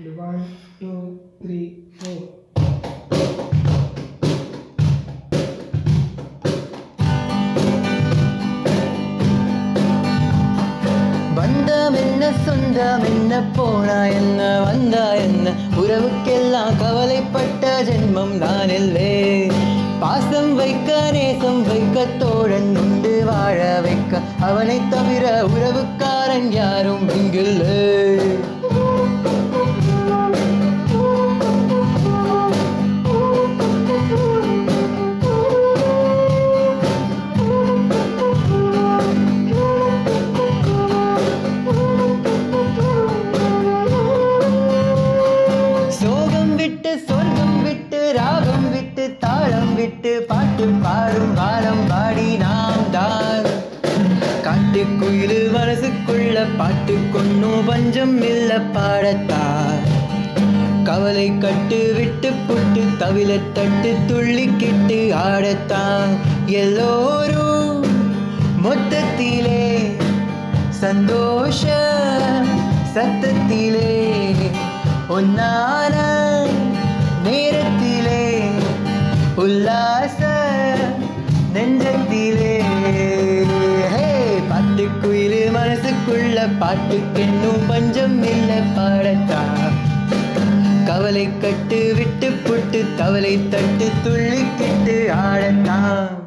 one two three four பந்தம் என்ன சொந்தம் என்ன போனா என்ன வந்தா என்ன உறவுக்கெல்லாம் கவலைப்பட்ட ஜென்மம் நான் இல்லை பாசம் வைக்க நேசம் வைக்க தோழன் உண்டு வாழ வைக்க அவனை தவிர உறவுக்காரன் யாரும் இங்கில்லை சோகம் விட்டு சொர்க்கம் விட்டு ராகம் விட்டு தாளம் விட்டு பாட்டு பாடும் காலம் பாடி நாம் தான் காட்டுக்குயில் மனசுக்குள்ள பாட்டு கொன்னும் பஞ்சம் இல்ல பாடத்தான் கவலை கட்டு விட்டு புட்டு தவில தட்டு துள்ளிக்கிட்டு ஆடத்தான் எல்லோரும் மொத்தத்திலே சந்தோஷ சத்தத்திலே ஒன்னான நேரத்திலே உல்லாச நெஞ்சத்திலே ஹே பாட்டுக்குயில் மனசுக்குள்ள பாட்டுக்கென்னும் பஞ்சம் இல்லை பாடத்தா கவலை கட்டு விட்டு புட்டு தவளை தட்டு துள்ளிக்கிட்டு ஆடத்தான்